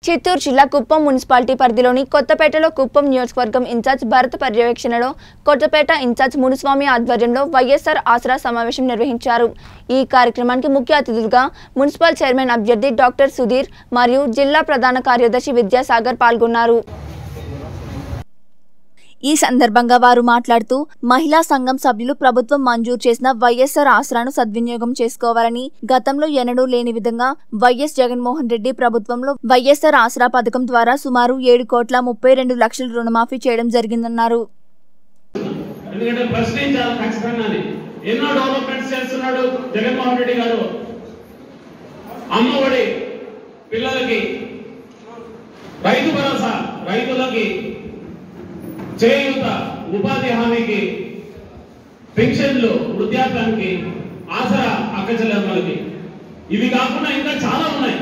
చిత్తూరు జిల్లా కుప్పం మున్సిపాలిటీ పరిధిలోని కొత్తపేటలో కుప్పం నియోజకవర్గం ఇన్ఛార్జ్ భరత్ పర్యవేక్షణలో కొత్తపేట ఇన్ఛార్జ్ మునుస్వామి ఆధ్వర్యంలో వైఎస్ఆర్ ఆసరా సమావేశం నిర్వహించారు ఈ కార్యక్రమానికి ముఖ్య అతిథులుగా మున్సిపల్ చైర్మన్ అభ్యర్థి డాక్టర్ సుధీర్ మరియు జిల్లా ప్రధాన కార్యదర్శి విద్యాసాగర్ పాల్గొన్నారు ఈ సందర్భంగా వారు మాట్లాడుతూ మహిళా సంఘం సభ్యులు ప్రభుత్వం మంజూరు చేసిన వైఎస్ఆర్ ఆసరాను సద్వినియోగం చేసుకోవాలని గతంలో ఎన్నడూ లేని విధంగా వైఎస్ జగన్మోహన్ రెడ్డి ప్రభుత్వంలో వైఎస్ఆర్ ఆసరా పథకం ద్వారా సుమారు ఏడు కోట్ల ముప్పై రెండు లక్షల రుణమాఫీ చేయడం జరిగిందన్నారు ఎందుకంటే ప్రశ్నించాలి ఖచ్చితంగా అని. ఎన్నో డెవలప్మెంట్స్ చేస్తున్నాడు జగన్మోహన్ రెడ్డి గారు అమ్మ ఒడి పిల్లలకి రైతు భరోసా రైతులకి చేయూత ఉపాధి హామీకి పెన్షన్లు వృద్ధాప్యానికి ఆసరా అక్కచెల్లెమ్మలకి ఇవి కాకుండా ఇంకా చాలా ఉన్నాయి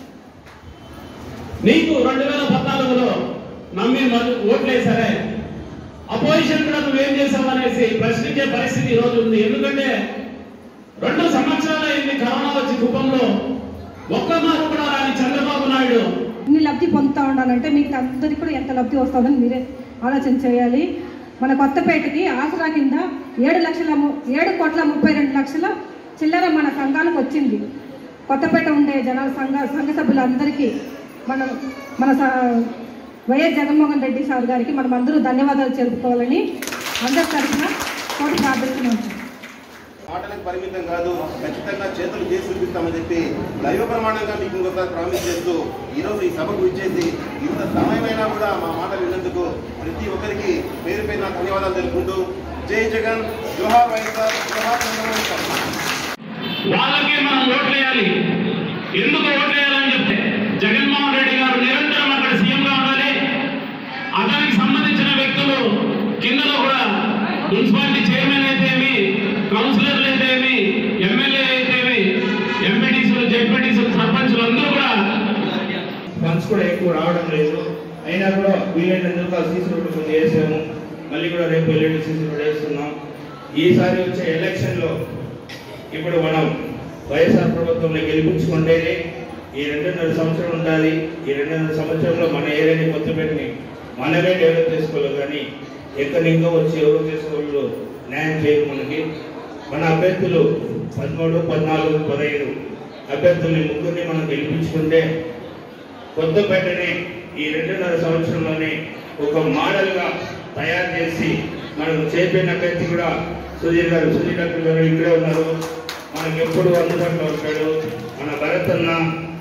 నీకు రెండు వేల పద్నాలుగులో నమ్మి మరి ఓట్లేసరే అపోజిషన్ కూడా నువ్వేం చేసావు అనేసి ప్రశ్నించే పరిస్థితి ఈ రోజు ఉంది ఎందుకంటే రెండు సంవత్సరాలు అయింది కరోనా వచ్చి కుప్పంలో ఒక్క మారు కూడా రాని చంద్రబాబు నాయుడు ఇన్ని లబ్ధి పొందుతూ ఉండాలంటే మీకు అందరికి కూడా ఎంత లబ్ధి వస్తుందని మీరే ఆలోచన చేయాలి మన కొత్తపేటకి ఆసరా కింద ఏడు లక్షల ము- ఏడు కోట్ల ముప్పై రెండు లక్షల చిల్లర మన సంఘానికి వచ్చింది కొత్తపేట ఉండే జనాల సంఘ సంఘ సభ్యులందరికీ మనం మన స- వైఎస్ జగన్మోహన్ రెడ్డి సార్ గారికి మనం అందరూ ధన్యవాదాలు తెలుపుకోవాలని అందరి తరఫున కోటి ప్రార్థిస్తున్నాం సార్ మాటలకు పరిమితం కాదు ఖచ్చితంగా చేతులు చేసి చూపిస్తామని చెప్పి దైవ ప్రమాణంగా మీకు ఇంకొకసారి ప్రామిస్ చేస్తూ ఈరోజు ఈ సభకు ఇచ్చేసి ఇంత సమయమైనా కూడా మా మాటలు విన్నందుకు ప్రతి ఒక్కరికి పేరు పేరున ధన్యవాదాలు తెలుపుకుంటూ జై జగన్ జోహార్ వైఎస్ఆర్ జోహార్ చంద్రబాబు సార్ వాళ్ళకే మనం ఓట్లేయాలి ఎందుకు ఓట్లేయాలని చెప్తే జగన్మోహన్ రెడ్డి గారు నిరంతరం అక్కడ సీఎంగా ఉండాలి అతనికి సంబంధించిన వ్యక్తులు కిందలో కూడా మున్సిపాలిటీ చైర్మన్ అయితేమి కౌన్సిలర్లు అయితేమి ఎమ్మెల్యే అయితేమి ఎంపీటీసీలు జెడ్పీటీసీలు సర్పంచులు అందరూ కూడా ఫండ్స్ కూడా ఎక్కువ రావడం లేదు అయినా కూడా వీలైనందుకు సీసీ రోడ్డు కొన్ని వేసాము మళ్ళీ కూడా రేపు ఎల్లుండి సీసీ రోడ్ వేస్తున్నాం ఈసారి వచ్చే ఎలక్షన్లో ఇప్పుడు మనం వైఎస్ఆర్ ప్రభుత్వంలో గెలిపించుకుంటేనే ఈ రెండున్నర సంవత్సరం ఉండాలి ఈ రెండున్నర సంవత్సరంలో మన ఏరియాని కొత్తపేటని మనమే డెవలప్ చేసుకోవాలి కానీ ఎక్కడి ఇంకా వచ్చి ఎవరు చేసుకోవాళ్ళు న్యాయం చేయరు మనకి మన అభ్యర్థులు పదమూడు పద్నాలుగు పదహైదు అభ్యర్థుల్ని ముగ్గురిని మనం గెలిపించుకుంటే కొత్తపేటని ఈ రెండున్నర సంవత్సరంలోనే ఒక మోడల్గా తయారు చేసి మనం చేపట్టిన అభ్యర్థి కూడా సుధీర్ గారు సుధీర్ డాక్టర్ గారు ఇక్కడే ఉన్నారు మనకి ఎప్పుడు అందుబాటులో ఉంటాడు మన భరత్ అన్న